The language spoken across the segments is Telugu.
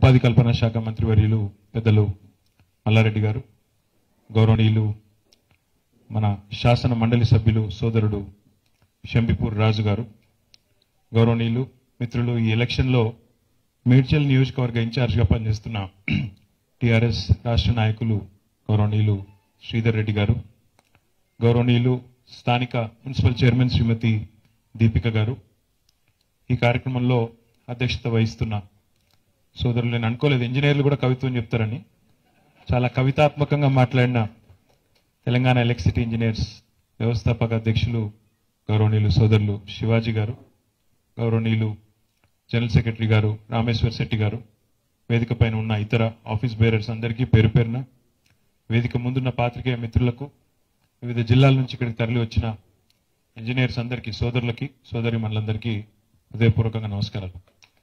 ఉపాధి కల్పన శాఖ మంత్రివర్యులు పెద్దలు మల్లారెడ్డి గారు గౌరవనీయులు మన శాసన మండలి సభ్యులు సోదరుడు షంబిపూర్ రాజు గారు గౌరవనీయులు మిత్రులు ఈ ఎలక్షన్లో మేడ్చల్ నియోజకవర్గ ఇన్ఛార్జిగా పనిచేస్తున్న టిఆర్ఎస్ రాష్ట్ర నాయకులు గౌరవనీయులు శ్రీధర్ రెడ్డి గారు గౌరవనీయులు స్థానిక మున్సిపల్ చైర్మన్ శ్రీమతి దీపిక గారు ఈ కార్యక్రమంలో అధ్యక్షత వహిస్తున్న సోదరులు నేను అనుకోలేదు ఇంజనీర్లు కూడా కవిత్వం చెప్తారని చాలా కవితాత్మకంగా మాట్లాడిన తెలంగాణ ఎలక్ట్రిసిటీ ఇంజనీర్స్ వ్యవస్థాపక అధ్యక్షులు గౌరవనీయులు సోదరులు శివాజీ గారు గౌరవనీయులు జనరల్ సెక్రటరీ గారు రామేశ్వర్ శెట్టి గారు వేదిక పైన ఉన్న ఇతర ఆఫీస్ బేరర్స్ అందరికీ పేరు పేరున వేదిక ముందున్న పాత్రికేయ మిత్రులకు వివిధ జిల్లాల నుంచి ఇక్కడికి తరలి వచ్చిన ఇంజనీర్స్ అందరికీ సోదరులకి సోదరి మనందరికీ హృదయపూర్వకంగా నమస్కారాలు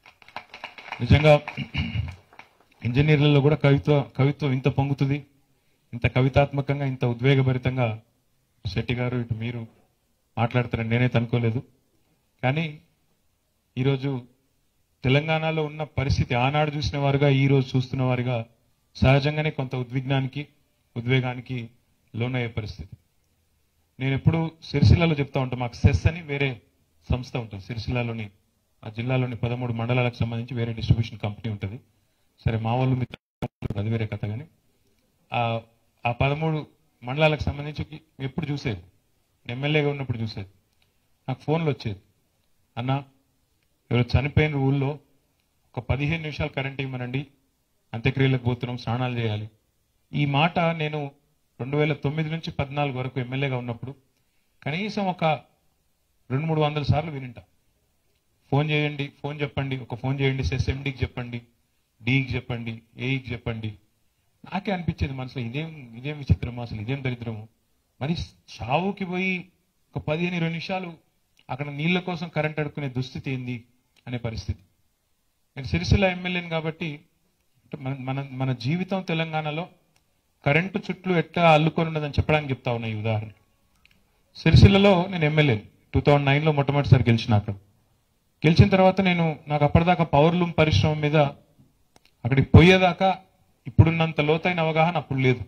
నిజంగా ఇంజనీర్లలో కూడా కవిత్వ కవిత్వం ఇంత పొంగుతుంది ఇంత కవితాత్మకంగా ఇంత ఉద్వేగభరితంగా శెట్టి గారు ఇటు మీరు మాట్లాడతారని నేనైతే అనుకోలేదు కానీ ఈరోజు తెలంగాణలో ఉన్న పరిస్థితి ఆనాడు చూసిన వారుగా ఈ రోజు చూస్తున్న వారుగా సహజంగానే కొంత ఉద్విగ్నానికి ఉద్వేగానికి లోనయ్యే పరిస్థితి నేను ఎప్పుడు సిరిసిల్లలో చెప్తా ఉంటాను మాకు సెస్ అని వేరే సంస్థ ఉంటుంది సిరిసిల్లాలోని ఆ జిల్లాలోని పదమూడు మండలాలకు సంబంధించి వేరే డిస్ట్రిబ్యూషన్ కంపెనీ ఉంటుంది సరే మా వాళ్ళు మిత్రులు అది వేరే కథ కానీ ఆ ఆ పదమూడు మండలాలకు సంబంధించి ఎప్పుడు చూసేది ఎమ్మెల్యేగా ఉన్నప్పుడు చూసేది నాకు ఫోన్లు వచ్చేది అన్న ఎవరు చనిపోయిన ఊళ్ళో ఒక పదిహేను నిమిషాలు కరెంట్ ఇవ్వమనండి అంత్యక్రియలకు పోతున్నాం స్నానాలు చేయాలి ఈ మాట నేను రెండు వేల తొమ్మిది నుంచి పద్నాలుగు వరకు ఎమ్మెల్యేగా ఉన్నప్పుడు కనీసం ఒక రెండు మూడు వందల సార్లు వినింటా ఫోన్ చేయండి ఫోన్ చెప్పండి ఒక ఫోన్ చేయండి ఎస్ఎండికి చెప్పండి డీకి చెప్పండి ఏఈకి చెప్పండి నాకే అనిపించేది మనసులో ఇదేం ఇదేం విచిత్రము అసలు ఇదేం దరిద్రము మరి చావుకి పోయి ఒక పదిహేను ఇరవై నిమిషాలు అక్కడ నీళ్ల కోసం కరెంట్ అడుక్కునే దుస్థితి ఏంది అనే పరిస్థితి నేను సిరిసిల్ల ఎమ్మెల్యేని కాబట్టి మన మన మన జీవితం తెలంగాణలో కరెంటు చుట్లు ఎట్లా అల్లుకొని ఉన్నదని చెప్పడానికి చెప్తా ఉన్నా ఈ ఉదాహరణ సిరిసిల్లలో నేను ఎమ్మెల్యేని టూ థౌజండ్ నైన్లో మొట్టమొదటిసారి గెలిచిన అక్కడ గెలిచిన తర్వాత నేను నాకు అప్పటిదాకా పవర్ లూమ్ పరిశ్రమ మీద అక్కడికి పోయేదాకా ఇప్పుడున్నంత లోతైన అవగాహన అప్పుడు లేదు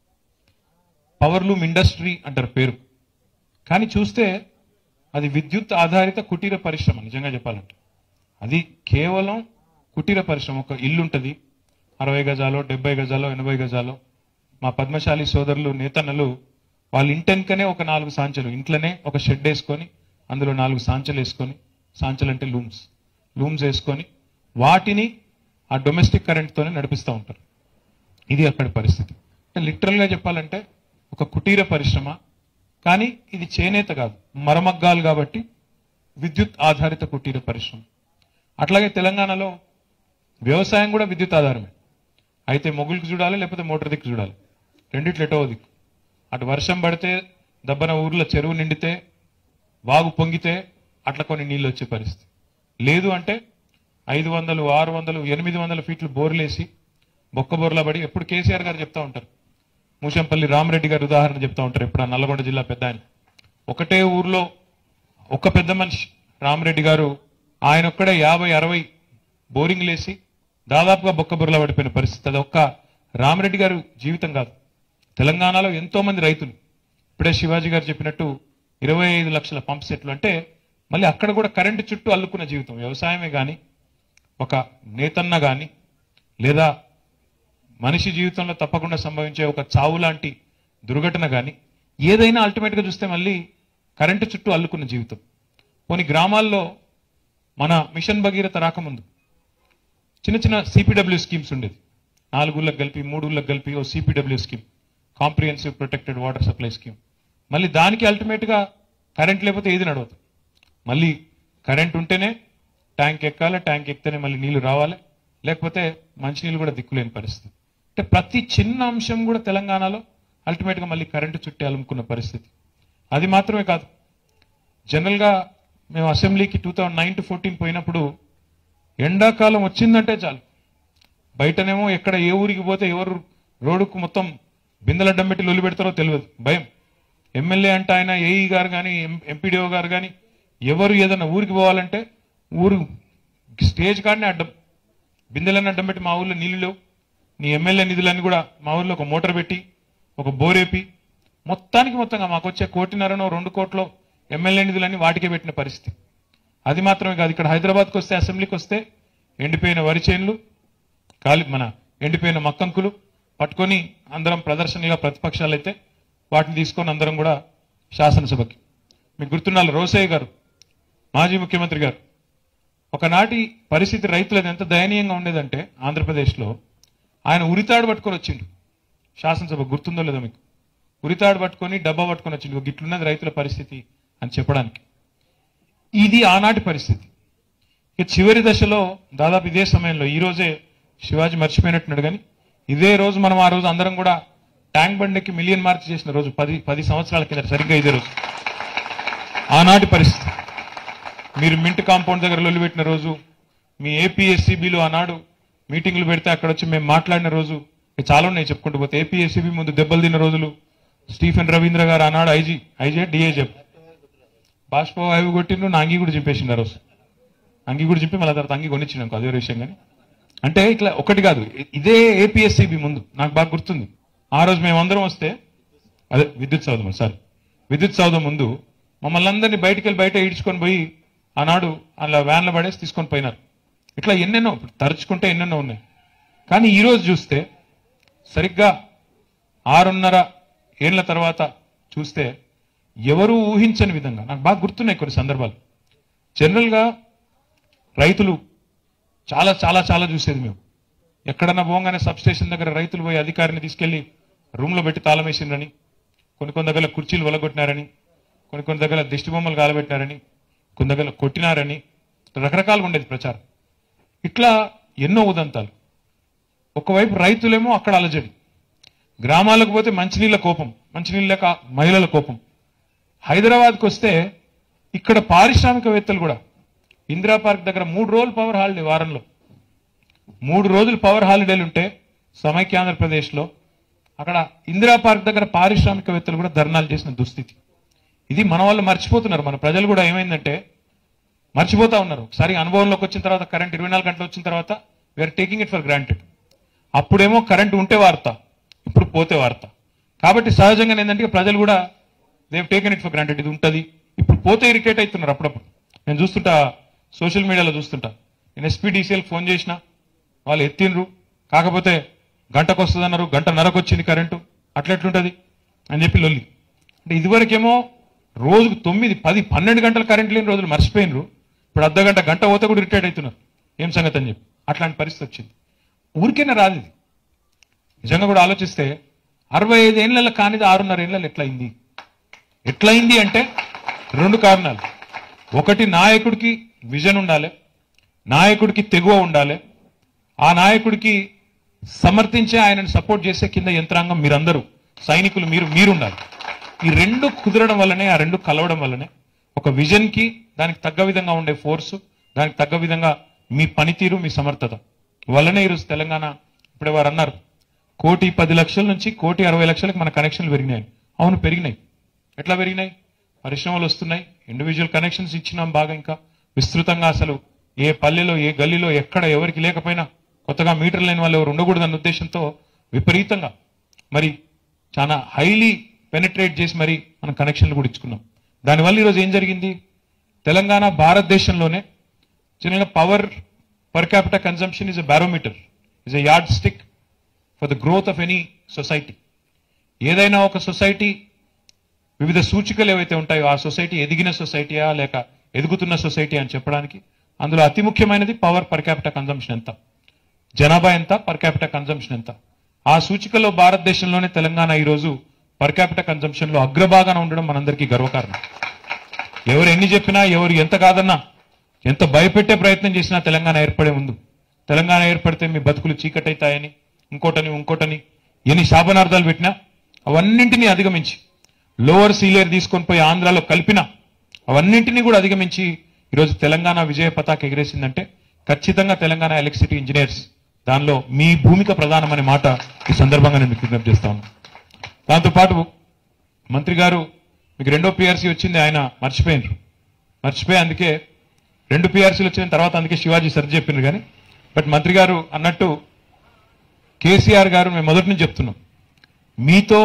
పవర్ లూమ్ ఇండస్ట్రీ అంటారు పేరు కానీ చూస్తే అది విద్యుత్ ఆధారిత కుటీర పరిశ్రమ నిజంగా చెప్పాలంటే అది కేవలం కుటీర పరిశ్రమ ఒక ఇల్లు ఉంటుంది అరవై గజాలో డెబ్బై గజాలో ఎనభై గజాలో మా పద్మశాలి సోదరులు నేతన్నలు వాళ్ళ ఇంటెన్కనే ఒక నాలుగు సాంచలు ఇంట్లోనే ఒక షెడ్ వేసుకొని అందులో నాలుగు సాంచలు వేసుకొని సాంచలు అంటే లూమ్స్ లూమ్స్ వేసుకొని వాటిని ఆ డొమెస్టిక్ కరెంట్తోనే నడిపిస్తూ ఉంటారు ఇది అక్కడి పరిస్థితి లిటరల్ గా చెప్పాలంటే ఒక కుటీర పరిశ్రమ కానీ ఇది చేనేత కాదు మరమగ్గాలు కాబట్టి విద్యుత్ ఆధారిత కుటీర పరిశ్రమ అట్లాగే తెలంగాణలో వ్యవసాయం కూడా విద్యుత్ ఆధారమే అయితే మొగులికి చూడాలి లేకపోతే మోటార్ దిక్కు చూడాలి రెండిట్లు ఎటో దిక్కు అటు వర్షం పడితే దబ్బన ఊర్లో చెరువు నిండితే వాగు పొంగితే అట్లా కొన్ని నీళ్ళు వచ్చే పరిస్థితి లేదు అంటే ఐదు వందలు ఆరు వందలు ఎనిమిది వందల ఫీట్లు బోర్లేసి బొక్క బోర్లా పడి ఎప్పుడు కేసీఆర్ గారు చెప్తా ఉంటారు మూషంపల్లి రామరెడ్డి గారు ఉదాహరణ చెప్తా ఉంటారు ఎప్పుడు ఆ నల్లగొండ జిల్లా పెద్ద ఆయన ఒకటే ఊర్లో ఒక పెద్ద మనిషి రామరెడ్డి గారు ఆయన ఒక్కడే యాభై అరవై బోరింగ్లు వేసి దాదాపుగా బొక్క బుర్రలా పడిపోయిన పరిస్థితి అది ఒక్క రామరెడ్డి గారు జీవితం కాదు తెలంగాణలో ఎంతో మంది రైతులు ఇప్పుడే శివాజీ గారు చెప్పినట్టు ఇరవై ఐదు లక్షల పంప్ సెట్లు అంటే మళ్ళీ అక్కడ కూడా కరెంటు చుట్టూ అల్లుకున్న జీవితం వ్యవసాయమే కానీ ఒక నేతన్న కానీ లేదా మనిషి జీవితంలో తప్పకుండా సంభవించే ఒక చావు లాంటి దుర్ఘటన కానీ ఏదైనా అల్టిమేట్ గా చూస్తే మళ్ళీ కరెంటు చుట్టూ అల్లుకున్న జీవితం కొన్ని గ్రామాల్లో మన మిషన్ భగీరథ రాకముందు చిన్న చిన్న సిపిడబ్ల్యూ స్కీమ్స్ ఉండేది నాలుగు ఊళ్ళకి కలిపి మూడు ఊళ్ళకి కలిపి ఓ CPW scheme comprehensive protected water supply scheme మళ్ళీ దానికి అల్టిమేట్ గా కరెంట్ లేకపోతే ఏది నడవదు మళ్ళీ కరెంట్ ఉంటేనే ట్యాంక్ ఎక్కాలి ట్యాంక్ ఎక్కితేనే మళ్ళీ నీళ్లు రావాలి లేకపోతే మంచినీళ్ళు కూడా దిక్కులేని పరిస్థితి అంటే ప్రతి చిన్న అంశం కూడా తెలంగాణలో అల్టిమేట్ గా మళ్ళీ కరెంటు చుట్టి అలుముకున్న పరిస్థితి అది మాత్రమే కాదు జనరల్ గా మేము అసెంబ్లీకి two thousand nine to fourteen పోయినప్పుడు ఎండాకాలం వచ్చిందంటే చాలు బయటనేమో ఎక్కడ ఏ ఊరికి పోతే ఎవరు రోడ్డుకు మొత్తం బిందెలడ్డం పెట్టి లొల్లి పెడతారో తెలియదు భయం ఎమ్మెల్యే అంటే ఆయన ఏఈ గారు కానీ ఎంపీడీఓ గారు కానీ ఎవరు ఏదైనా ఊరికి పోవాలంటే ఊరు స్టేజ్ కాడనే అడ్డం బిందెలన్నీ అడ్డం పెట్టి మా ఊళ్ళో నీళ్లు లేవు నీ ఎమ్మెల్యే నిధులన్నీ కూడా మా ఊళ్ళో ఒక మోటార్ పెట్టి ఒక బోరేపి మొత్తానికి మొత్తంగా మాకు వచ్చే కోటిన్నరనో రెండు కోట్లో ఎమ్మెల్యే నిధులన్నీ వాటికే పెట్టిన పరిస్థితి అది మాత్రమే కాదు ఇక్కడ హైదరాబాద్కి వస్తే అసెంబ్లీకి వస్తే ఎండిపోయిన వరి చేనులు కాలి మన ఎండిపోయిన మక్కంకులు పట్టుకొని అందరం ప్రదర్శనగా ప్రతిపక్షాలు అయితే వాటిని తీసుకొని అందరం కూడా శాసనసభకి మీకు గుర్తున్నాళ్ళు రోసయ్య గారు మాజీ ముఖ్యమంత్రి గారు ఒకనాటి పరిస్థితి రైతులది ఎంత దయనీయంగా ఉండేదంటే ఆంధ్రప్రదేశ్లో ఆయన ఉరితాడు పట్టుకొని వచ్చిండు శాసనసభ గుర్తుందో లేదో మీకు ఉరితాడు పట్టుకొని డబ్బా పట్టుకొని వచ్చిండు "ఇగో గిట్లున్నది రైతుల పరిస్థితి అని చెప్పడానికి ఇది ఆనాటి పరిస్థితి ఇక చివరి దశలో దాదాపు ఇదే సమయంలో ఈ రోజే శివాజీ మర్చిపోయినట్టున్నాడు కానీ ఇదే రోజు మనం ఆ రోజు అందరం కూడా ట్యాంక్ బండ్కి మిలియన్ మార్క్ చేసిన రోజు పది పది సంవత్సరాల కింద సరిగ్గా ఇదే రోజు ఆనాటి పరిస్థితి మీరు మింట్ కాంపౌండ్ దగ్గర లొల్లి పెట్టిన రోజు మీ ఏపీఎస్సీబీలో ఆనాడు మీటింగ్లు పెడితే అక్కడ వచ్చి మేము మాట్లాడిన రోజు ఇక చాలా ఉన్నాయి చెప్పుకుంటూ పోతే ఏపీఎస్సీబీ ముందు దెబ్బలు తిన్న రోజులు స్టీఫెన్ రవీంద్ర గారు ఆనాడు ఐజీ ఐజే డిఏజెప్ బాష్ప అవి కొట్టిండ్రు నా అంగి కూడా చింపేసిండు ఆ రోజు అంగి కూడా చింపి మళ్ళీ తర్వాత అంగి కొనిచ్చినాం అదే విషయం కానీ అంటే ఇట్లా ఒకటి కాదు ఇ- ఇదే ఏపీఎస్సీబీ ముందు నాకు బాగా గుర్తుంది ఆ రోజు మేమందరం వస్తే అదే విద్యుత్ సౌధం సారీ విద్యుత్ సౌధం ముందు మమ్మల్ని అందరినీ బయటికి వెళ్ళి బయట ఈడ్చుకొని పోయి ఆనాడు అలా వ్యాన్లో పడేసి తీసుకొని పోయినారు ఇట్లా ఎన్నెన్నో ఇప్పుడు తరుచుకుంటే ఎన్నెన్నో ఉన్నాయి కానీ ఈ రోజు చూస్తే సరిగ్గా ఆరున్నర ఏళ్ల తర్వాత చూస్తే ఎవరు ఊహించని విధంగా నాకు బాగా గుర్తున్నాయి కొన్ని సందర్భాలు జనరల్గా రైతులు చాలా చాలా చాలా చూసేది మేము ఎక్కడన్నా పోగానే సబ్ స్టేషన్ దగ్గర రైతులు పోయి అధికారిని తీసుకెళ్లి రూమ్ లో పెట్టి తాళం వేసిండ్రని కొన్ని కొన్ని దగ్గర కుర్చీలు వలగొట్టినారని కొన్ని కొన్ని దగ్గర దిష్టి బొమ్మలు కాలబెట్టినారని కొన్ని దగ్గర కొట్టినారని రకరకాలుగా ఉండేది ప్రచారం ఇట్లా ఎన్నో ఉదంతాలు ఒకవైపు రైతులేమో అక్కడ అలజడి గ్రామాలకు పోతే మంచినీళ్ళ కోపం మంచినీళ్ళ లేక మహిళల కోపం హైదరాబాద్కి వస్తే ఇక్కడ పారిశ్రామికవేత్తలు కూడా ఇందిరా పార్క్ దగ్గర మూడు రోజులు పవర్ హాలిడే వారంలో మూడు రోజులు పవర్ హాలిడేలు ఉంటే సమైక్య ఆంధ్రప్రదేశ్లో అక్కడ ఇందిరా పార్క్ దగ్గర పారిశ్రామికవేత్తలు కూడా ధర్నాలు చేసిన దుస్థితి ఇది మన వాళ్ళు మర్చిపోతున్నారు మన ప్రజలు కూడా ఏమైందంటే మర్చిపోతా ఉన్నారు ఒకసారి అనుభవంలోకి వచ్చిన తర్వాత కరెంట్ ఇరవై నాలుగు గంటలు వచ్చిన తర్వాత we're taking it for granted అప్పుడేమో కరెంట్ ఉంటే వార్త ఇప్పుడు పోతే వార్త కాబట్టి సహజంగా ఏంటంటే ప్రజలు కూడా they've taken it for granted ఇది ఉంటుంది ఇప్పుడు పోతే ఇరిటేట్ అవుతున్నారు అప్పుడప్పుడు నేను చూస్తుంటా సోషల్ మీడియాలో చూస్తుంటా నేను ఎస్పీడీసీఎల్ ఫోన్ చేసిన వాళ్ళు ఎత్తిండ్రు కాకపోతే గంటకు వస్తుంది అన్నారు గంట నరకు వచ్చింది కరెంటు అట్లెట్లుంటది అని చెప్పి లొల్లి అంటే ఇదివరకేమో రోజుకు తొమ్మిది పది పన్నెండు గంటల కరెంట్ లేని రోజులు మర్చిపోయినరు ఇప్పుడు అర్ధ గంట గంట పోతే కూడా ఇరిటేట్ అవుతున్నారు ఏం సంగతి అని చెప్పి అట్లాంటి పరిస్థితి వచ్చింది ఊరికైనా రాదు ఇది నిజంగా కూడా ఆలోచిస్తే అరవై ఐదు ఏళ్ళ కానిది ఆరున్నర ఏళ్ళలో ఎట్లయింది ఎట్లయింది అంటే రెండు కారణాలు ఒకటి నాయకుడికి విజన్ ఉండాలి నాయకుడికి తెగువ ఉండాలి ఆ నాయకుడికి సమర్థించే ఆయనను సపోర్ట్ చేసే కింద యంత్రాంగం మీరందరూ సైనికులు మీరు మీరుండాలి ఈ రెండు కుదరడం వల్లనే ఆ రెండు కలవడం వల్లనే ఒక విజన్ కి దానికి తగ్గ విధంగా ఉండే ఫోర్స్ దానికి తగ్గ విధంగా మీ పనితీరు మీ సమర్థత వల్లనే ఈరోజు తెలంగాణ ఇప్పుడే వారు అన్నారు కోటి పది లక్షల నుంచి కోటి అరవై లక్షలకు మన కనెక్షన్లు పెరిగినాయి అవును పెరిగినాయి ఎట్లా పెరిగినాయి పరిశ్రమలు వస్తున్నాయి ఇండివిజువల్ కనెక్షన్స్ ఇచ్చినాం బాగా ఇంకా విస్తృతంగా అసలు ఏ పల్లెలో ఏ గల్లీలో ఎక్కడ ఎవరికి లేకపోయినా కొత్తగా మీటర్ లేని వాళ్ళు ఎవరు ఉండకూడదన్న ఉద్దేశంతో విపరీతంగా మరి చాలా హైలీ పెనిట్రేట్ చేసి మరి మనం కనెక్షన్లు కూడా ఇచ్చుకున్నాం దానివల్ల ఈరోజు ఏం జరిగింది తెలంగాణ భారతదేశంలోనే జనరల్గా power per capita consumption is a barometer is a yardstick for the growth of any society ఏదైనా ఒక సొసైటీ వివిధ సూచికలు ఏవైతే ఉంటాయో ఆ సొసైటీ ఎదిగిన సొసైటీయా లేక ఎదుగుతున్న సొసైటీ అని చెప్పడానికి అందులో అతి ముఖ్యమైనది పవర్ పర్ క్యాపిటల్ కన్సంప్షన్ ఎంత జనాభా ఎంత పర్ క్యాపిటల్ కన్సంప్షన్ ఎంత ఆ సూచికలో భారతదేశంలోనే తెలంగాణ ఈరోజు పర్ క్యాపిటల్ కన్సంప్షన్ లో అగ్రభాగాన ఉండడం మనందరికీ గర్వకారణం ఎవరు ఎన్ని చెప్పినా ఎవరు ఎంత కాదన్నా ఎంత భయపెట్టే ప్రయత్నం చేసినా తెలంగాణ ఏర్పడే ముందు తెలంగాణ ఏర్పడితే మీ బతుకులు చీకటైతాయని ఇంకోటని ఇంకోటని ఎన్ని శాపనార్థాలు పెట్టినా అవన్నింటినీ అధిగమించి లోవర్ సీలియర్ తీసుకొని పోయి ఆంధ్రాలో కలిపినా అవన్నింటినీ కూడా అధిగమించి ఈరోజు తెలంగాణ విజయ పతాక ఎగిరేసిందంటే ఖచ్చితంగా తెలంగాణ ఎలక్ట్రిసిటీ ఇంజనీర్స్ దానిలో మీ భూమిక ప్రధానమనే మాట ఈ సందర్భంగా నేను మీకు విజ్ఞప్తి చేస్తా ఉన్నాను దాంతోపాటు మంత్రి గారు మీకు రెండో పిఆర్సీ వచ్చింది ఆయన మర్చిపోయినరు మర్చిపోయి అందుకే రెండు పిఆర్సీలు వచ్చిన తర్వాత అందుకే శివాజీ సరి చెప్పిండ్రు కానీ బట్ మంత్రి గారు అన్నట్టు కేసీఆర్ గారు మేము మొదటి నుంచి చెప్తున్నాం మీతో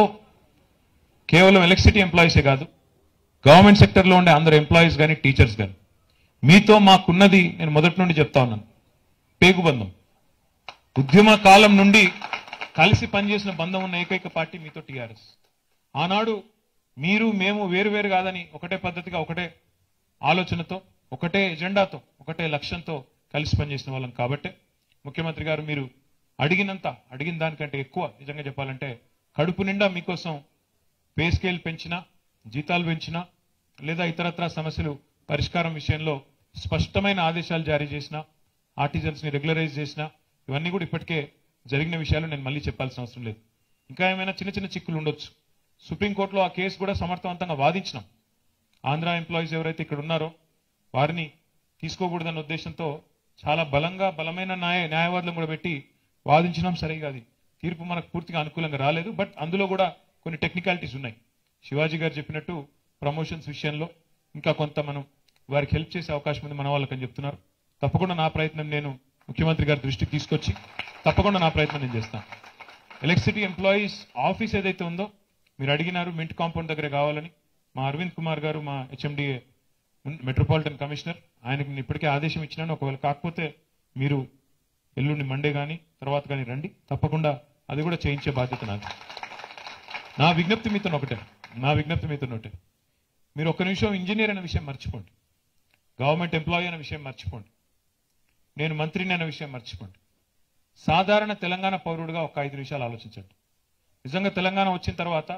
కేవలం ఎలక్ట్రిసిటీ ఎంప్లాయీసే కాదు గవర్నమెంట్ సెక్టర్లో ఉండే అందరు ఎంప్లాయీస్ కానీ టీచర్స్ కానీ మీతో మాకున్నది నేను మొదటి నుండి చెప్తా ఉన్నాను పేగుబంధం ఉద్యమ కాలం నుండి కలిసి పనిచేసిన బంధం ఉన్న ఏకైక పార్టీ మీతో టీఆర్ఎస్ ఆనాడు మీరు మేము వేరు వేరు కాదని ఒకటే పద్ధతిగా ఒకటే ఆలోచనతో ఒకటే ఎజెండాతో ఒకటే లక్ష్యంతో కలిసి పనిచేసిన వాళ్ళం కాబట్టే ముఖ్యమంత్రి గారు మీరు అడిగినంత అడిగిన దానికంటే ఎక్కువ నిజంగా చెప్పాలంటే కడుపు నిండా మీకోసం పే స్కేల్ పెంచినా జీతాలు పెంచినా లేదా ఇతరత్ర సమస్యలు పరిష్కారం విషయంలో స్పష్టమైన ఆదేశాలు జారీ చేసినా ఆర్టిజన్స్ ని రెగ్యులరైజ్ చేసినా ఇవన్నీ కూడా ఇప్పటికే జరిగిన విషయాలు నేను మళ్ళీ చెప్పాల్సిన అవసరం లేదు ఇంకా ఏమైనా చిన్న చిన్న చిక్కులు ఉండొచ్చు సుప్రీంకోర్టులో ఆ కేసు కూడా సమర్థవంతంగా వాదించినాం ఆంధ్ర ఎంప్లాయీస్ ఎవరైతే ఇక్కడ ఉన్నారో వారిని తీసుకోకూడదన్న ఉద్దేశంతో చాలా బలంగా బలమైన న్యాయ న్యాయవాదులను కూడా పెట్టి వాదించినాం సరిగా అది తీర్పు మనకు పూర్తిగా అనుకూలంగా రాలేదు బట్ అందులో కూడా కొన్ని టెక్నికాలిటీస్ ఉన్నాయి శివాజీ గారు చెప్పినట్టు ప్రమోషన్స్ విషయంలో ఇంకా కొంత మనం వారికి హెల్ప్ చేసే అవకాశం ఉంది మన వాళ్ళకని చెప్తున్నారు తప్పకుండా నా ప్రయత్నం నేను ముఖ్యమంత్రి గారి దృష్టికి తీసుకొచ్చి తప్పకుండా నా ప్రయత్నం నేను చేస్తాను ఎలక్ట్రిసిటీ ఎంప్లాయీస్ ఆఫీస్ ఏదైతే ఉందో మీరు అడిగినారు మింట్ కాంపౌండ్ దగ్గర కావాలని మా అరవింద్ కుమార్ గారు మా హెచ్ఎండిఏ మెట్రోపాలిటన్ కమిషనర్ ఆయనకి నేను ఇప్పటికే ఆదేశం ఇచ్చినాను ఒకవేళ కాకపోతే మీరు ఎల్లుండి మండే కానీ తర్వాత కానీ రండి తప్పకుండా అది కూడా చేయించే బాధ్యత నాది నా విజ్ఞప్తి మీతో ఒకటే నా విజ్ఞప్తి మీతో ఒకటే మీరు ఒక్క నిమిషం ఇంజనీర్ అనే విషయం మర్చిపోండి గవర్నమెంట్ ఎంప్లాయీ అనే విషయం మర్చిపోండి నేను మంత్రిని అనే విషయం మర్చిపోండి సాధారణ తెలంగాణ పౌరుడిగా ఒక ఐదు నిమిషాలు ఆలోచించండి నిజంగా తెలంగాణ వచ్చిన తర్వాత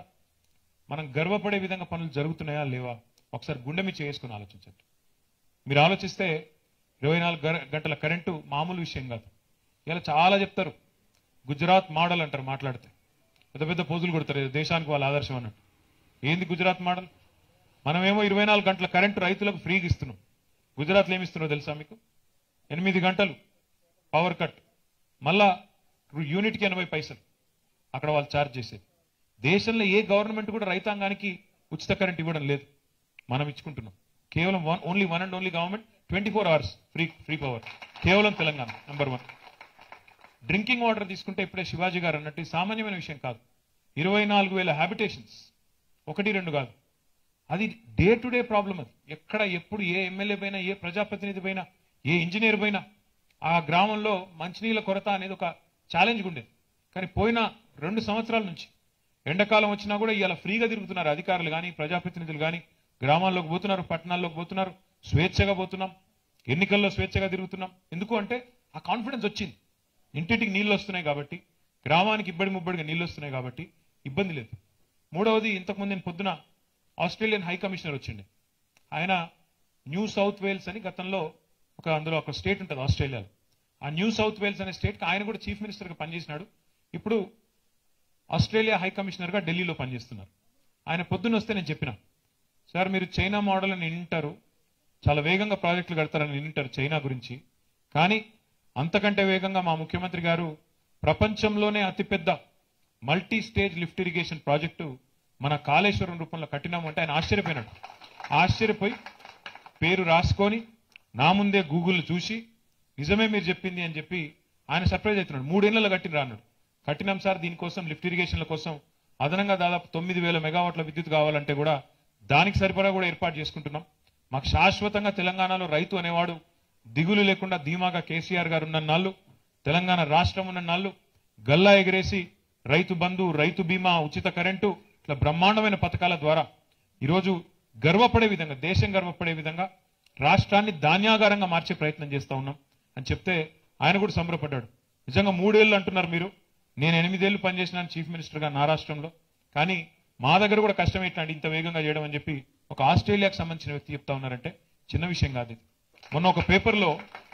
మనం గర్వపడే విధంగా పనులు జరుగుతున్నాయా లేవా ఒకసారి గుండె మీద చేసుకుని ఆలోచించండి మీరు ఆలోచిస్తే ఇరవై నాలుగు గర- గంటల కరెంటు మామూలు విషయం కాదు ఇలా చాలా చెప్తారు గుజరాత్ మోడల్ అంటారు మాట్లాడితే పెద్ద పెద్ద పోజులు కొడతారు ఇది దేశానికి వాళ్ళ ఆదర్శం అన్నట్టు ఏంది గుజరాత్ మోడల్ మనమేమో ఇరవై నాలుగు గంటల కరెంటు రైతులకు ఫ్రీగా ఇస్తున్నాం గుజరాత్లో ఏమి ఇస్తున్నారో తెలుసా మీకు ఎనిమిది గంటలు పవర్ కట్ మళ్ళా యూనిట్కి ఎనభై పైసలు అక్కడ వాళ్ళు ఛార్జ్ చేసేది దేశంలో ఏ గవర్నమెంట్ కూడా రైతాంగానికి ఉచిత కరెంట్ ఇవ్వడం లేదు మనం ఇచ్చుకుంటున్నాం కేవలం one only one and only government twenty four hours free free power కేవలం Telangana number one drinking water తీసుకుంటే ఇప్పుడే శివాజీ గారు అన్నట్టు ఇది సామాన్యమైన విషయం కాదు ఇరవై నాలుగు వేల హ్యాబిటేషన్స్ ఒకటి రెండు కాదు అది డే టు డే ప్రాబ్లం అది ఎక్కడ ఎప్పుడు ఏ ఎమ్మెల్యే పైన ఏ ప్రజాప్రతినిధి పైన ఏ ఇంజనీర్ పైన ఆ గ్రామంలో మంచినీళ్ళ కొరత అనేది ఒక ఛాలెంజ్ ఉండేది కానీ పోయిన రెండు సంవత్సరాల నుంచి ఎండాకాలం వచ్చినా కూడా ఇవాళ ఫ్రీగా తిరుగుతున్నారు అధికారులు కానీ ప్రజాప్రతినిధులు కానీ గ్రామాల్లోకి పోతున్నారు పట్టణాల్లోకి పోతున్నారు స్వేచ్ఛగా పోతున్నాం ఎన్నికల్లో స్వేచ్ఛగా తిరుగుతున్నాం ఎందుకు అంటే ఆ కాన్ఫిడెన్స్ వచ్చింది ఇంటింటికి నీళ్ళు వస్తున్నాయి కాబట్టి గ్రామానికి ఇబ్బడి ముబ్బడిగా నీళ్ళు వస్తున్నాయి కాబట్టి ఇబ్బంది లేదు మూడవది ఇంతకుముందు నేను పొద్దున ఆస్ట్రేలియన్ హై కమిషనర్ వచ్చిండే ఆయన న్యూ సౌత్ వేల్స్ అని గతంలో ఒక అందులో ఒక స్టేట్ ఉంటుంది ఆస్ట్రేలియాలో ఆ న్యూ సౌత్ వేల్స్ అనే స్టేట్కి ఆయన కూడా చీఫ్ మినిస్టర్గా పనిచేసినాడు ఇప్పుడు ఆస్ట్రేలియా హై కమిషనర్గా ఢిల్లీలో పనిచేస్తున్నారు ఆయన పొద్దున్న వస్తే నేను చెప్పిన సార్ మీరు చైనా మోడల్ అని వింటారు చాలా వేగంగా ప్రాజెక్టులు కడతారని వింటారు చైనా గురించి కానీ అంతకంటే వేగంగా మా ముఖ్యమంత్రి గారు ప్రపంచంలోనే అతిపెద్ద multi stage lift irrigation project మన కాళేశ్వరం రూపంలో కట్టినామంటే ఆయన ఆశ్చర్యపోయినాడు ఆశ్చర్యపోయి పేరు రాసుకొని నా ముందే గూగుల్ చూసి నిజమే మీరు చెప్పింది అని చెప్పి ఆయన సర్ప్రైజ్ అవుతున్నాడు మూడేళ్లలో కట్టిన అన్నాడు కట్టినాం సార్ దీనికోసం లిఫ్ట్ ఇరిగేషన్ల కోసం అదనంగా దాదాపు తొమ్మిది వేల మెగావాట్ల విద్యుత్ కావాలంటే కూడా దానికి సరిపడా కూడా ఏర్పాటు చేసుకుంటున్నాం మాకు శాశ్వతంగా తెలంగాణలో రైతు అనేవాడు దిగులు లేకుండా ధీమాగా కేసీఆర్ గారు ఉన్న నాళ్ళు తెలంగాణ రాష్ట్రం ఉన్న నాళ్ళు గల్లా ఎగిరేసి రైతు బంధు రైతు బీమా ఉచిత కరెంటు ఇట్లా బ్రహ్మాండమైన పథకాల ద్వారా ఈరోజు గర్వపడే విధంగా దేశం గర్వపడే విధంగా రాష్ట్రాన్ని ధాన్యాగారంగా మార్చే ప్రయత్నం చేస్తా ఉన్నాం అని చెప్తే ఆయన కూడా సంబరపడ్డాడు నిజంగా మూడేళ్ళు అంటున్నారు మీరు నేను ఎనిమిదేళ్లు పనిచేసినాను చీఫ్ మినిస్టర్గా నా రాష్ట్రంలో కానీ మా దగ్గర కూడా కష్టం ఏంటంటే ఇంత వేగంగా చేయడం అని చెప్పి ఒక ఆస్ట్రేలియాకు సంబంధించిన వ్యక్తి చెప్తా ఉన్నారంటే చిన్న విషయం కాదు ఇది మొన్న ఒక పేపర్లో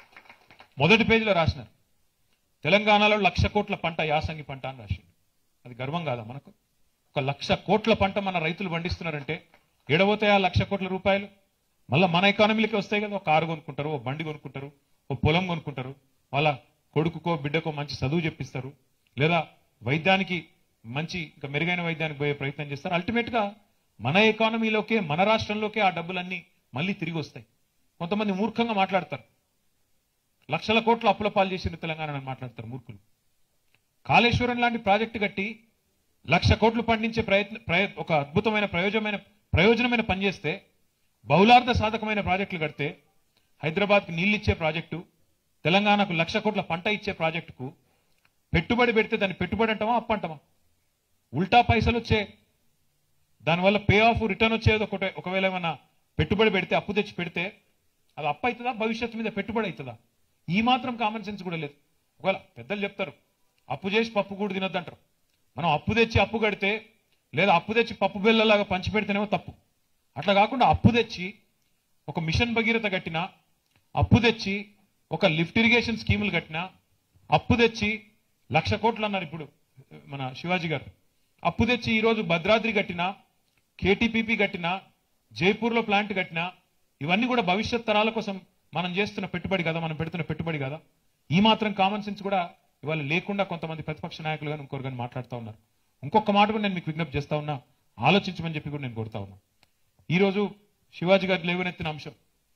మొదటి పేజీలో రాసినారు తెలంగాణలో లక్ష కోట్ల పంట యాసంగి పంట అని రాసిండు అది గర్వం కాదా మనకు ఒక లక్ష కోట్ల పంట మన రైతులు పండిస్తున్నారంటే ఎడబోతాయి ఆ లక్ష కోట్ల రూపాయలు మళ్ళీ మన ఎకానమీలకి వస్తాయి కదా ఒక కారు కొనుక్కుంటారు ఓ బండి కొనుక్కుంటారు ఓ పొలం కొనుక్కుంటారు వాళ్ళ కొడుకుకో బిడ్డకో మంచి చదువు చెప్పిస్తారు లేదా వైద్యానికి మంచి ఇంకా మెరుగైన వైద్యానికి పోయే ప్రయత్నం చేస్తారు అల్టిమేట్ గా మన ఎకానమీలోకే మన రాష్ట్రంలోకే ఆ డబ్బులన్నీ మళ్ళీ తిరిగి వస్తాయి కొంతమంది మూర్ఖంగా మాట్లాడతారు లక్షల కోట్ల అప్పుల పాలు చేసిన తెలంగాణ అని మాట్లాడతారు మూర్ఖులు కాళేశ్వరం లాంటి ప్రాజెక్టు కట్టి లక్ష కోట్లు పండించే ప్రయత్న ప్రయ- ఒక అద్భుతమైన ప్రయోజనమైన ప్రయోజనమైన పని చేస్తే బహుళార్థ సాధకమైన ప్రాజెక్టులు కడితే హైదరాబాద్కి నీళ్ళు ఇచ్చే ప్రాజెక్టు తెలంగాణకు లక్ష కోట్ల పంట ఇచ్చే ప్రాజెక్టుకు పెట్టుబడి పెడితే దాన్ని పెట్టుబడి అంటామా అప్పు అంటామా ఉల్టా పైసలు వచ్చే దానివల్ల పే ఆఫ్ రిటర్న్ వచ్చేది ఒకటే ఒకవేళ ఏమన్నా పెట్టుబడి పెడితే అప్పు తెచ్చి పెడితే అది అప్పు అవుతుందా భవిష్యత్తు మీద పెట్టుబడి అవుతుందా ఈ మాత్రం కామన్ సెన్స్ కూడా లేదు ఒకవేళ పెద్దలు చెప్తారు అప్పు చేసి పప్పు కూడా తినొద్దంటారు మనం అప్పు తెచ్చి అప్పు కడితే లేదా అప్పు తెచ్చి పప్పు బిళ్ళలాగా పంచి పెడితేనేమో తప్పు అట్లా కాకుండా అప్పు తెచ్చి ఒక మిషన్ భగీరథ కట్టినా అప్పు తెచ్చి ఒక లిఫ్ట్ ఇరిగేషన్ స్కీములు కట్టినా అప్పు తెచ్చి లక్ష కోట్లు అన్నారు ఇప్పుడు మన శివాజీ గారు అప్పు తెచ్చి ఈరోజు భద్రాద్రి కట్టినా కేటీపీపీ కట్టినా జైపూర్లో ప్లాంట్ కట్టినా ఇవన్నీ కూడా భవిష్యత్ తరాల కోసం మనం చేస్తున్న పెట్టుబడి కదా మనం పెడుతున్న పెట్టుబడి కదా ఈ మాత్రం కామన్ సెన్స్ కూడా ఇవాళ లేకుండా కొంతమంది ప్రతిపక్ష నాయకులు కానీ ఇంకొకరు కానీ మాట్లాడుతూ ఉన్నారు ఇంకొక మాట కూడా నేను మీకు విజ్ఞప్తి చేస్తా ఉన్నా ఆలోచించమని చెప్పి కూడా నేను కోరుతా ఉన్నా ఈ రోజు శివాజీ గారు లేవనెత్తిన అంశం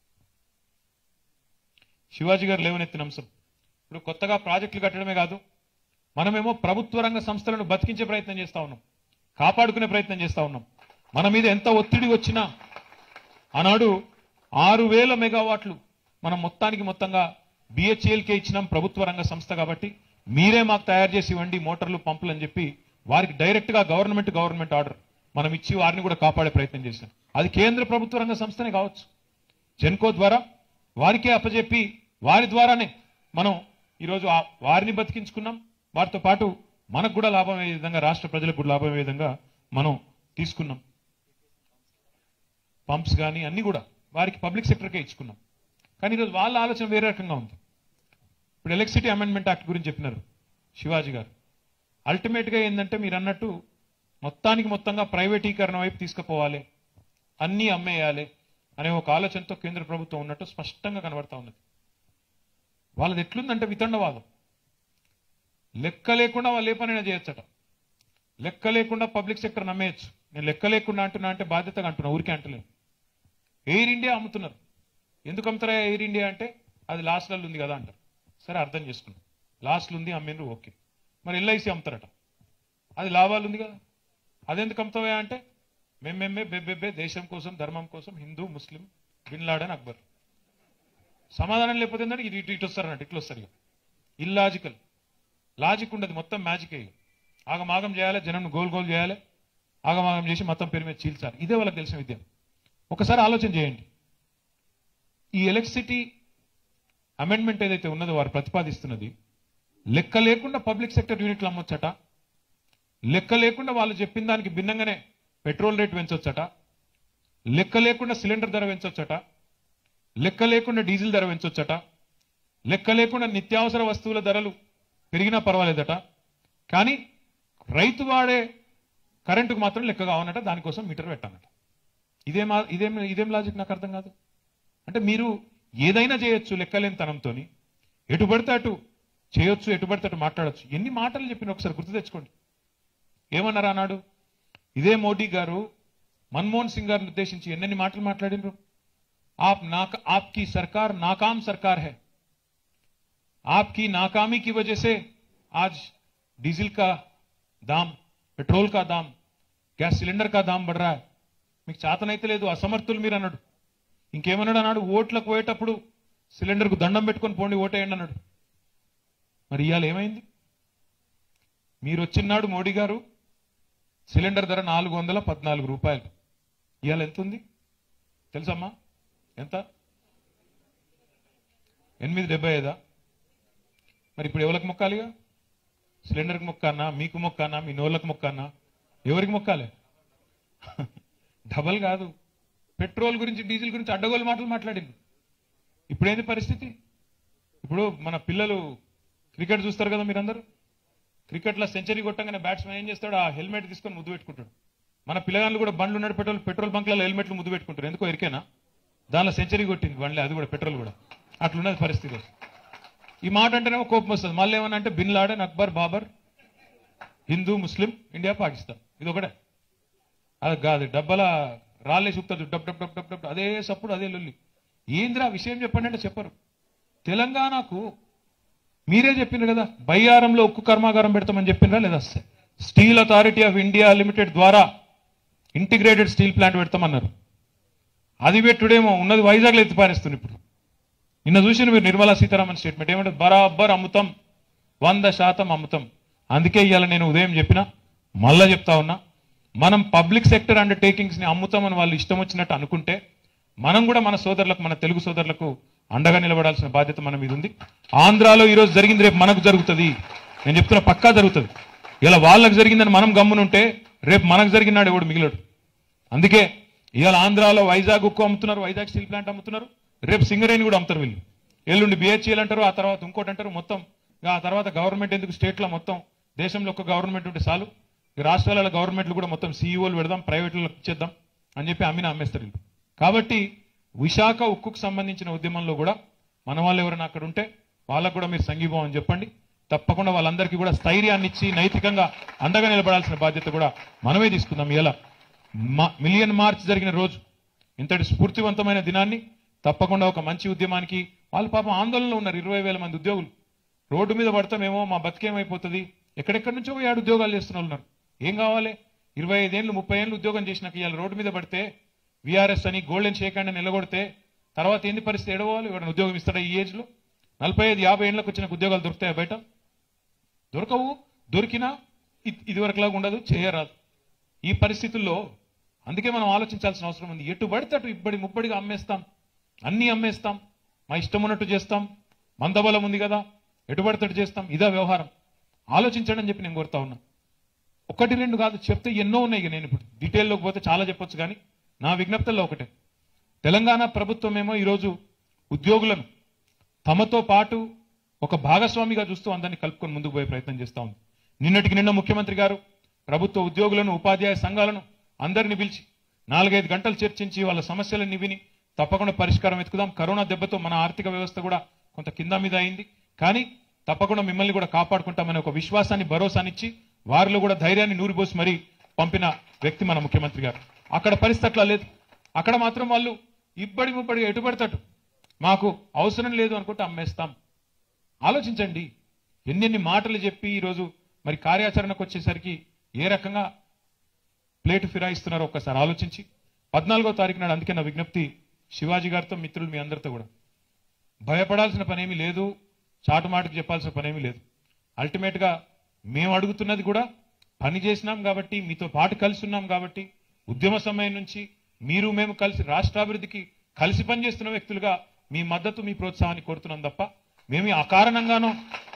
శివాజీ గారు లేవనెత్తిన అంశం ఇప్పుడు కొత్తగా ప్రాజెక్టులు కట్టడమే కాదు మనమేమో ప్రభుత్వ రంగ సంస్థలను బతికించే ప్రయత్నం చేస్తా ఉన్నాం కాపాడుకునే ప్రయత్నం చేస్తా ఉన్నాం మన మీద ఎంత ఒత్తిడి వచ్చినా ఆనాడు ఆరు వేల మెగావాట్లు మనం మొత్తానికి మొత్తంగా బిహెచ్ఎల్కే ఇచ్చినాం ప్రభుత్వ రంగ సంస్థ కాబట్టి మీరే మాకు తయారు చేసి ఇవ్వండి మోటార్లు పంపులు అని చెప్పి వారికి డైరెక్ట్ గా గవర్నమెంట్ గవర్నమెంట్ ఆర్డర్ మనం ఇచ్చి వారిని కూడా కాపాడే ప్రయత్నం చేసినాం అది కేంద్ర ప్రభుత్వ రంగ సంస్థనే కావచ్చు జెన్కో ద్వారా వారికే అప్పచెప్పి వారి ద్వారానే మనం ఈరోజు ఆ వారిని బతికించుకున్నాం వారితో పాటు మనకు కూడా లాభం అయ్యే విధంగా రాష్ట్ర ప్రజలకు కూడా లాభం అయ్యే విధంగా మనం తీసుకున్నాం పంప్స్ కానీ అన్ని కూడా వారికి పబ్లిక్ సెక్టర్కే ఇచ్చుకున్నాం కానీ ఈరోజు వాళ్ళ ఆలోచన వేరే రకంగా ఉంది ఇప్పుడు ఎలక్ట్రిసిటీ అమెండ్మెంట్ యాక్ట్ గురించి చెప్పినారు శివాజీ గారు అల్టిమేట్ గా ఏంటంటే మీరు అన్నట్టు మొత్తానికి మొత్తంగా ప్రైవేటీకరణ వైపు తీసుకుపోవాలి అన్నీ అమ్మేయాలి అనే ఒక ఆలోచనతో కేంద్ర ప్రభుత్వం ఉన్నట్టు స్పష్టంగా కనబడతా ఉన్నది వాళ్ళది ఎట్లుందంటే వితండవాదం లెక్క లేకుండా వాళ్ళు ఏ పనైనా చేయొచ్చట లెక్క లేకుండా పబ్లిక్ సెక్టర్ నమ్మేయచ్చు నేను లెక్క లేకుండా అంటున్నా అంటే బాధ్యతగా అంటున్నా ఊరికే అంటలేను ఎయిర్ ఇండియా అమ్ముతున్నారు ఎందుకు అమ్ముతారా ఎయిర్ ఇండియా అంటే అది లాస్ట్లలో ఉంది కదా అంటారు సరే అర్థం చేసుకున్నాం లాస్ట్లో ఉంది అమ్మిండ్రు ఓకే మరి ఎల్ఐసి అమ్ముతారట అది లాభాలు ఉంది కదా అదెందుకు అమ్ముతావా అంటే మేమేమే బెబ్బెబ్బే దేశం కోసం ధర్మం కోసం Hindu Muslim bin Laden Akbar సమాధానం లేకపోతే ఏంటంటే ఇటు ఇటు ఇటు వస్తారన్నట్టు ఇట్లా వస్తారు ఇక ఇల్లాజికల్ లాజిక్ ఉండదు మొత్తం మ్యాజిక్ అయ్యి ఆగమాగం చేయాలి జనం గోల్ గోల్ చేయాలి ఆగమాగం చేసి మొత్తం పేరు మీద చీల్చాలి ఇదే వాళ్ళకి తెలిసిన విద్య ఒకసారి ఆలోచన చేయండి ఈ ఎలక్ట్రిసిటీ అమెండ్మెంట్ ఏదైతే ఉన్నదో వారు ప్రతిపాదిస్తున్నది లెక్క లేకుండా పబ్లిక్ సెక్టర్ యూనిట్లు అమ్మొచ్చట లెక్క లేకుండా వాళ్ళు చెప్పిన దానికి భిన్నంగానే పెట్రోల్ రేట్ పెంచొచ్చట లెక్క లేకుండా సిలిండర్ ధర పెంచొచ్చట లెక్క లేకుండా డీజిల్ ధర పెంచొచ్చట లెక్క లేకుండా నిత్యావసర వస్తువుల ధరలు పెరిగినా పర్వాలేదట కానీ రైతు వాడే కరెంటుకు మాత్రం లెక్క కావనట దానికోసం మీటర్ పెట్టానట ఇదేం ఆ- ఇదేం ఇదేం లాజిక్ నాకు అర్థం కాదు అంటే మీరు ఏదైనా చేయొచ్చు లెక్కలేని తనంతో ఎటు పడితే అటు చేయొచ్చు ఎటు పడితే అటు మాట్లాడొచ్చు ఎన్ని మాటలు చెప్పిన ఒకసారి గుర్తు తెచ్చుకోండి ఏమన్నారు అన్నాడు ఇదే మోడీ గారు మన్మోహన్ సింగ్ గారిని ఉద్దేశించి ఎన్నెన్ని మాటలు మాట్లాడినరు आप नाक आपकी सरकार नाकाम सरकार है आपकी नाकामी की वजह से आज डीजल का दाम पेट्रोल का दाम గ్యాస్ సిలిండర్ కా దాం పడరా మీకు చేతనైతే లేదు అసమర్థులు మీరు అన్నాడు ఇంకేమన్నాడు అన్నాడు ఓట్లకు పోయేటప్పుడు సిలిండర్కు దండం పెట్టుకొని పోండి ఓటేయండి అన్నాడు మరి ఇవాళ ఏమైంది మీరు వచ్చినాడు మోడీ గారు సిలిండర్ ధర నాలుగు వందల పద్నాలుగు రూపాయలు ఇవాళ ఎంత ఉంది తెలుసమ్మా ఎంత ఎనిమిది డెబ్బై ఐదా మరి ఇప్పుడు ఎవరికి మొక్కాలిగా సిలిండర్కి మొక్కానా మీకు మొక్కానా మీ నోళ్ళకి మొక్కానా ఎవరికి మొక్కాలి డబల్ కాదు పెట్రోల్ గురించి డీజిల్ గురించి అడ్డగోలు మాటలు మాట్లాడింది ఇప్పుడు ఏంది పరిస్థితి ఇప్పుడు మన పిల్లలు క్రికెట్ చూస్తారు కదా మీరందరూ క్రికెట్లో సెంచరీ కొట్టంగానే బ్యాట్స్మెన్ ఏం చేస్తాడు ఆ హెల్మెట్ తీసుకొని ముద్దు పెట్టుకుంటాడు మన పిల్లగాళ్ళు కూడా బండ్లు ఉన్నాడు పెట్రోల్ పెట్రోల్ బంక్లలో హెల్మెట్లు ముద్దు పెట్టుకుంటారు ఎందుకో ఎరికేనా దానిలో సెంచరీ కొట్టింది బండ్లే అది కూడా పెట్రోల్ కూడా అట్లున్నది పరిస్థితి ఈ మాట అంటేనేమో కోపం వస్తుంది మళ్ళీ ఏమన్నా అంటే bin Laden Akbar Babar Hindu Muslim India Pakistan ఇది ఒకటే అది కాదు డబ్బల రాళ్ళే చూపుతారు డబ్ డబ్ డబ్ డబ్ డబ్ అదే సప్పుడు అదే లొల్లి ఏంద్రా విషయం చెప్పండి అంటే చెప్పరు తెలంగాణకు మీరే చెప్పిండ్రు కదా బయ్యారంలో ఉక్కు కర్మాగారం పెడతామని చెప్పిండ్రా లేదా steel authority of India limited ద్వారా ఇంటిగ్రేటెడ్ స్టీల్ ప్లాంట్ పెడతామన్నారు అది పెట్టుడేమో ఉన్నది వైజాగ్లో ఎత్తి పారేస్తుంది ఇప్పుడు నిన్న చూసిన మీరు నిర్మలా సీతారామన్ స్టేట్మెంట్ ఏమంటే బరాబర్ అమ్ముతాం వంద శాతం అమ్ముతాం అందుకే ఇవాళ నేను ఉదయం చెప్పిన మళ్ళా చెప్తా ఉన్నా మనం పబ్లిక్ సెక్టర్ అండర్టేకింగ్స్ ని అమ్ముతామని వాళ్ళు ఇష్టం వచ్చినట్టు అనుకుంటే మనం కూడా మన సోదరులకు మన తెలుగు సోదరులకు అండగా నిలబడాల్సిన బాధ్యత మన మీద ఉంది ఆంధ్రాలో ఈ రోజు జరిగింది రేపు మనకు జరుగుతుంది నేను చెప్తున్నా పక్కా జరుగుతుంది ఇలా వాళ్ళకి జరిగిందని మనం గమ్మునుంటే రేపు మనకు జరిగినాడు ఎవడు మిగిలడు అందుకే ఇవాళ ఆంధ్రాలో వైజాగ్ ఉక్కు అమ్ముతున్నారు వైజాగ్ స్టీల్ ప్లాంట్ అమ్ముతున్నారు రేపు సింగరేణి కూడా అమ్ముతారు వీళ్ళు ఎల్లుండి బిహెచ్ఎల్ అంటారు ఆ తర్వాత ఇంకోటి అంటారు మొత్తం ఇక ఆ తర్వాత గవర్నమెంట్ ఎందుకు స్టేట్లో మొత్తం దేశంలో ఒక గవర్నమెంట్ ఉంటే చాలు ఇక రాష్ట్రాల గవర్నమెంట్లు కూడా మొత్తం సీఈఓలు పెడదాం ప్రైవేట్లకు ఇచ్చేద్దాం అని చెప్పి అమ్మిన అమ్మేస్తారు వీళ్ళు కాబట్టి విశాఖ ఉక్కుకు సంబంధించిన ఉద్యమంలో కూడా మన వాళ్ళు ఎవరైనా అక్కడ ఉంటే వాళ్ళకు కూడా మీరు సంఘీభావం అని చెప్పండి తప్పకుండా వాళ్ళందరికీ కూడా స్థైర్యాన్ని ఇచ్చి నైతికంగా అండగా నిలబడాల్సిన బాధ్యత కూడా మనమే తీసుకుందాం ఇలా మిలియన్ మార్చ్ జరిగిన రోజు ఇంతటి స్ఫూర్తివంతమైన దినాన్ని తప్పకుండా ఒక మంచి ఉద్యమానికి వాళ్ళు పాపం ఆందోళనలో ఉన్నారు ఇరవై వేల మంది ఉద్యోగులు రోడ్డు మీద పడతామేమో మా బతికేమైపోతుంది ఎక్కడెక్కడి నుంచో పోయి ఆడు ఉద్యోగాలు చేస్తున్న వాళ్ళు ఉన్నారు ఏం కావాలి ఇరవై ఐదేళ్ళు ముప్పై ఏళ్ళు ఉద్యోగం చేసినాక ఇవాళ రోడ్డు మీద పడితే విఆర్ఎస్ అని గోల్డెన్ షేక్ అని నిలగొడితే తర్వాత ఏంది పరిస్థితి ఎడవాలి ఎవరైనా ఉద్యోగం ఇస్తాడా ఈ ఏజ్ లో నలభై ఐదు యాభై ఏళ్ళకి వచ్చిన ఉద్యోగాలు దొరుకుతాయా బయట దొరకవు దొరికినా ఇ- ఇదివరకులాగా ఉండదు చేయరాదు ఈ పరిస్థితుల్లో అందుకే మనం ఆలోచించాల్సిన అవసరం ఉంది ఎటు పడితే అటు ఇబ్బడి ముబ్బడిగా అమ్మేస్తాం అన్ని అమ్మేస్తాం మా ఇష్టం ఉన్నట్టు చేస్తాం మందబలం ఉంది కదా ఎటు పడితే అటు చేస్తాం ఇదా వ్యవహారం ఆలోచించండి అని చెప్పి నేను కోరుతా ఉన్నా ఒకటి రెండు కాదు చెప్తే ఎన్నో ఉన్నాయి ఇక నేను ఇప్పుడు డీటెయిల్లోకి పోతే చాలా చెప్పొచ్చు కానీ నా విజ్ఞప్తుల్లో ఒకటే తెలంగాణ ప్రభుత్వం ఏమో ఈరోజు ఉద్యోగులను తమతో పాటు ఒక భాగస్వామిగా చూస్తూ అందరినీ కలుపుకొని ముందుకు పోయే ప్రయత్నం చేస్తా ఉంది నిన్నటికి నిన్న ముఖ్యమంత్రి గారు ప్రభుత్వ ఉద్యోగులను ఉపాధ్యాయ సంఘాలను అందరిని పిలిచి నాలుగైదు గంటలు చర్చించి వాళ్ళ సమస్యలన్నీ విని తప్పకుండా పరిష్కారం వెతుకుదాం కరోనా దెబ్బతో మన ఆర్థిక వ్యవస్థ కూడా కొంత కింద మీద అయింది కానీ తప్పకుండా మిమ్మల్ని కూడా కాపాడుకుంటామనే ఒక విశ్వాసాన్ని భరోసానిచ్చి వారిలో కూడా ధైర్యాన్ని నూరిపోసి మరీ పంపిన వ్యక్తి మన ముఖ్యమంత్రి గారు అక్కడ పరిస్థితి అట్లా లేదు అక్కడ మాత్రం వాళ్ళు ఇబ్బడి ముబ్బడి ఎటు పడతాడు మాకు అవసరం లేదు అనుకుంటే అమ్మేస్తాం ఆలోచించండి ఎన్నెన్ని మాటలు చెప్పి ఈరోజు మరి కార్యాచరణకు వచ్చేసరికి ఏ రకంగా ప్లేట్ ఫిరాయిస్తున్నారో ఒక్కసారి ఆలోచించి పద్నాలుగో తారీఖు నాడు అందుకే నా విజ్ఞప్తి శివాజీ గారితో మిత్రులు మీ అందరితో కూడా భయపడాల్సిన పనేమీ లేదు చాటుమాటుకు చెప్పాల్సిన పనేమీ లేదు అల్టిమేట్ గా మేము అడుగుతున్నది కూడా పని చేసినాం కాబట్టి మీతో పాటు కలిసి ఉన్నాం కాబట్టి ఉద్యమ సమయం నుంచి మీరు మేము కలిసి రాష్ట్రాభివృద్ధికి కలిసి పనిచేస్తున్న వ్యక్తులుగా మీ మద్దతు మీ ప్రోత్సాహాన్ని కోరుతున్నాం తప్ప మేము ఈ అకారణంగానో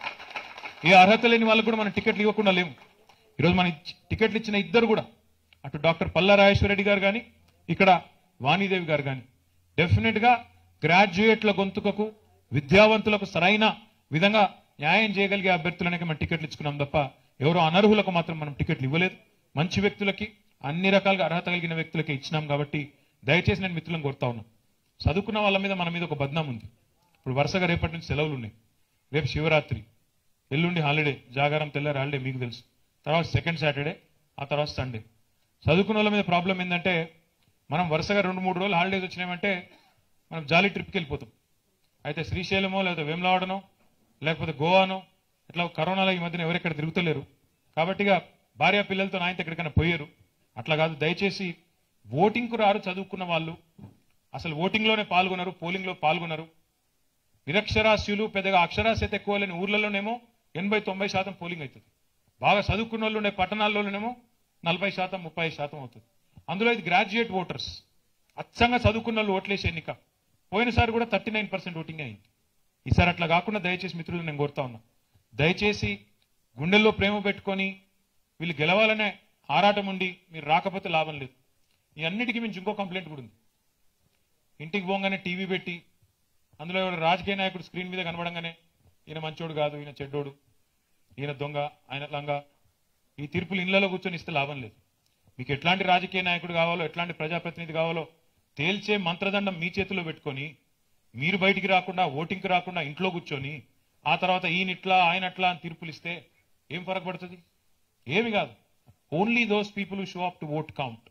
ఏ అర్హత లేని వాళ్ళకు కూడా మనం టికెట్లు ఇవ్వకుండా లేము ఈరోజు మన ఇచ్చి- టికెట్లు ఇచ్చిన ఇద్దరు కూడా అటు డాక్టర్ పల్లా రాజేశ్వరరెడ్డి గారు కానీ ఇక్కడ వాణీదేవి గారు కానీ డెఫినెట్ గా గ్రాడ్యుయేట్ల గొంతుకకు విద్యావంతులకు సరైన విధంగా న్యాయం చేయగలిగే అభ్యర్థులనే మనం టికెట్లు ఇచ్చుకున్నాం తప్ప ఎవరో అనర్హులకు మాత్రం మనం టికెట్లు ఇవ్వలేదు మంచి వ్యక్తులకి అన్ని రకాలుగా అర్హత కలిగిన వ్యక్తులకి ఇచ్చినాం కాబట్టి దయచేసి నేను మిత్రులను కోరుతా ఉన్నా చదువుకున్న వాళ్ళ మీద మన మీద ఒక బద్నాం ఉంది ఇప్పుడు వరుసగా రేపటి నుంచి సెలవులు ఉన్నాయి రేపు శివరాత్రి ఎల్లుండి హాలిడే జాగారం తెల్లారి హాలిడే మీకు తెలుసు తర్వాత సెకండ్ సాటర్డే ఆ తర్వాత సండే చదువుకున్న వాళ్ళ మీద ప్రాబ్లం ఏంటంటే మనం వరుసగా రెండు మూడు రోజులు హాలిడేస్ వచ్చినామంటే మనం జాలీ ట్రిప్కి వెళ్ళిపోతాం అయితే శ్రీశైలమో లేకపోతే వేములవాడనో లేకపోతే గోవానో ఇట్లా కరోనాలో ఈ మధ్యన ఎవరెక్కడ తిరుగుతలేరు కాబట్టి ఇక భార్య పిల్లలతో నాయనతో ఎక్కడికైనా పోయారు అట్లా కాదు దయచేసి ఓటింగ్కు రారు చదువుకున్న వాళ్ళు అసలు ఓటింగ్లోనే పాల్గొన్నారు పోలింగ్లో పాల్గొన్నారు నిరక్షరాస్యులు పెద్దగా అక్షరాస్యత ఎక్కువ లేని ఊర్లలోనేమో ఎనభై తొంభై శాతం పోలింగ్ అవుతుంది బాగా చదువుకున్న వాళ్ళు ఉండే పట్టణాల్లోనేమో నలభై శాతం ముప్పై శాతం అవుతుంది అందులో ఇది గ్రాడ్యుయేట్ ఓటర్స్ అచ్చంగా చదువుకున్న వాళ్ళు ఓట్లేసే ఎన్నిక పోయినసారి కూడా థర్టీ నైన్ పర్సెంట్ ఓటింగ్ అయింది ఈసారి అట్లా కాకుండా దయచేసి మిత్రులు నేను కోరుతా ఉన్నా దయచేసి గుండెల్లో ప్రేమ పెట్టుకొని వీళ్ళు గెలవాలనే ఆరాటం ఉండి మీరు రాకపోతే లాభం లేదు ఈ అన్నిటికీ మించి ఇంకో కంప్లైంట్ కూడా ఉంది ఇంటికి పోగానే టీవీ పెట్టి అందులో ఎవరు రాజకీయ నాయకుడు స్క్రీన్ మీద కనబడంగానే ఈయన మంచోడు కాదు ఈయన చెడ్డోడు ఈయన దొంగ ఆయన లంగా ఈ తీర్పులు ఇళ్లలో కూర్చొని ఇస్తే లాభం లేదు మీకు ఎట్లాంటి రాజకీయ నాయకుడు కావాలో ఎట్లాంటి ప్రజాప్రతినిధి కావాలో తేల్చే మంత్రదండం మీ చేతిలో పెట్టుకొని మీరు బయటికి రాకుండా ఓటింగ్కి రాకుండా ఇంట్లో కూర్చొని ఆ తర్వాత ఈయన ఇట్లా ఆయన అట్లా అని తీర్పులు ఇస్తే ఏం ఫరక్ పడుతుంది ఏమి కాదు only those people show up to vote count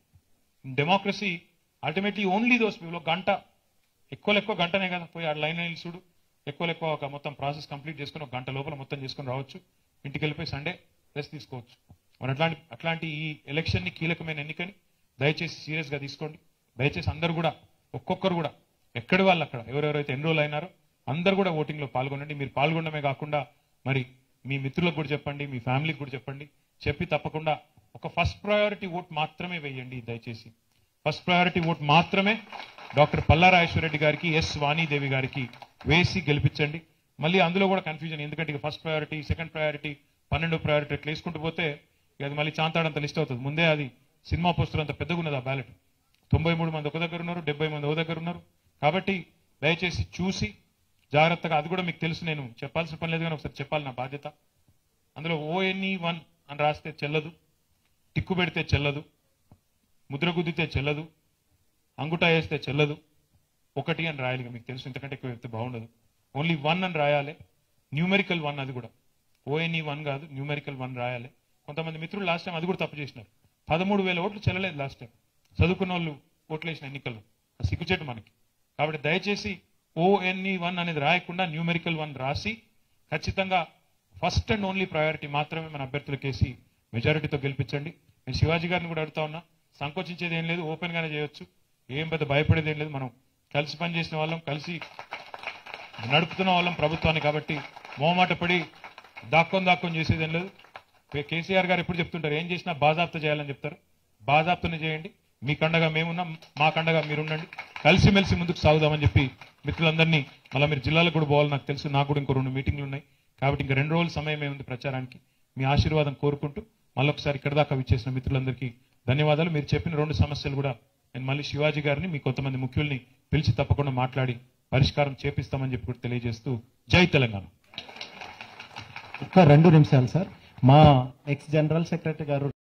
democracy ultimately only those people ఒక గంట ఎక్కువ ఎక్కువ గంటనే కదా పోయి ఆ లైన్ నిలుచుడు ఎక్కువ ఎక్కువ ఒక మొత్తం ప్రాసెస్ కంప్లీట్ చేసుకుని ఒక గంట లోపల మొత్తం చేసుకుని రావచ్చు ఇంటికి వెళ్ళిపోయి సండే రెస్ట్ తీసుకోవచ్చు మరి అట్లాంటి అట్లాంటి ఈ ఎలక్షన్ ని కీలకమైన ఎన్నికని దయచేసి సీరియస్ గా తీసుకోండి దయచేసి అందరూ కూడా ఒక్కొక్కరు కూడా ఎక్కడి వాళ్ళు అక్కడ ఎవరెవరైతే ఎన్రోల్ అయినారో అందరూ కూడా ఓటింగ్ లో పాల్గొనండి మీరు పాల్గొనడమే కాకుండా మరి మీ మిత్రులకు కూడా చెప్పండి మీ ఫ్యామిలీకి కూడా చెప్పండి చెప్పి తప్పకుండా ఒక ఫస్ట్ ప్రయారిటీ ఓట్ మాత్రమే వేయండి దయచేసి ఫస్ట్ ప్రయారిటీ ఓట్ మాత్రమే డాక్టర్ పల్లారాజేశ్వరరెడ్డి గారికి ఎస్ వాణీదేవి గారికి వేసి గెలిపించండి మళ్ళీ అందులో కూడా కన్ఫ్యూజన్ ఎందుకంటే ఇక ఫస్ట్ ప్రయారిటీ సెకండ్ ప్రయారిటీ పన్నెండో ప్రయారిటీ ఇట్లా వేసుకుంటూ పోతే ఇక అది మళ్ళీ చాంతాడంత లిస్ట్ అవుతుంది ముందే అది సినిమా పోస్టర్ అంత పెద్దగా ఉన్నది ఆ బ్యాలెట్ తొంభై మూడు మంది ఒక దగ్గర ఉన్నారు డెబ్బై మంది ఒక దగ్గర ఉన్నారు కాబట్టి దయచేసి చూసి జాగ్రత్తగా అది కూడా మీకు తెలుసు నేను చెప్పాల్సిన పని లేదు కానీ ఒకసారి చెప్పాలి నా బాధ్యత అందులో ఓఎన్ఈ వన్ అని రాస్తే చెల్లదు టిక్కు పెడితే చెల్లదు ముద్ర గుద్దితే చెల్లదు అంగుటా వేస్తే చెల్లదు ఒకటి అని రాయాలి ఇక మీకు తెలుసు ఇంతకంటే ఎక్కువ చెప్తే బాగుండదు ఓన్లీ వన్ అని రాయాలి న్యూమెరికల్ వన్ అది కూడా ఓఎన్ఈ వన్ కాదు న్యూమెరికల్ వన్ రాయాలి కొంతమంది మిత్రులు లాస్ట్ టైం అది కూడా తప్పు చేసినారు పదమూడు వేల ఓట్లు చెల్లలేదు లాస్ట్ టైం చదువుకున్న వాళ్ళు ఓట్లు వేసిన ఎన్నికల్లో అది సిగ్గుచేటు మనకి కాబట్టి దయచేసి ఓఎన్ఈ వన్ అనేది రాయకుండా న్యూమెరికల్ వన్ రాసి ఖచ్చితంగా ఫస్ట్ అండ్ ఓన్లీ ప్రయారిటీ మాత్రమే మన అభ్యర్థులకేసి మెజారిటీతో గెలిపించండి నేను శివాజీ గారిని కూడా అడుగుతా ఉన్నా సంకోచించేది ఏం లేదు ఓపెన్ గానే చేయొచ్చు ఏం పెద్ద భయపడేది ఏం లేదు మనం కలిసి పనిచేసిన వాళ్ళం కలిసి నడుపుతున్న వాళ్ళం ప్రభుత్వాన్ని కాబట్టి మోమాట పడి దాక్కొని దాక్కొని చేసేది ఏం లేదు కే- కేసీఆర్ గారు ఎప్పుడు చెప్తుంటారు ఏం చేసినా బాజాప్త చేయాలని చెప్తారు బాజాప్తనే చేయండి మీ కండగా మేమున్నాం మా కండగా మీరుండండి కలిసిమెలిసి ముందుకు సాగుదామని చెప్పి మిత్రులందరినీ మళ్ళీ మీరు జిల్లాలకు కూడా పోవాలి నాకు తెలుసు నాకు కూడా ఇంకో రెండు మీటింగ్లు ఉన్నాయి కాబట్టి ఇంకా రెండు రోజుల సమయమే ఉంది ప్రచారానికి మీ ఆశీర్వాదం కోరుకుంటూ మళ్ళొకసారి ఇక్కడ దాకా విచ్చేసిన మిత్రులందరికీ ధన్యవాదాలు మీరు చెప్పిన రెండు సమస్యలు కూడా నేను మళ్ళీ శివాజీ గారిని మీ కొంతమంది ముఖ్యుల్ని పిలిచి తప్పకుండా మాట్లాడి పరిష్కారం చేపిస్తామని చెప్పి కూడా తెలియజేస్తూ జై తెలంగాణ ఒక్క రెండు నిమిషాలు సార్ మా ఎక్స్ జనరల్ సెక్రటరీ గారు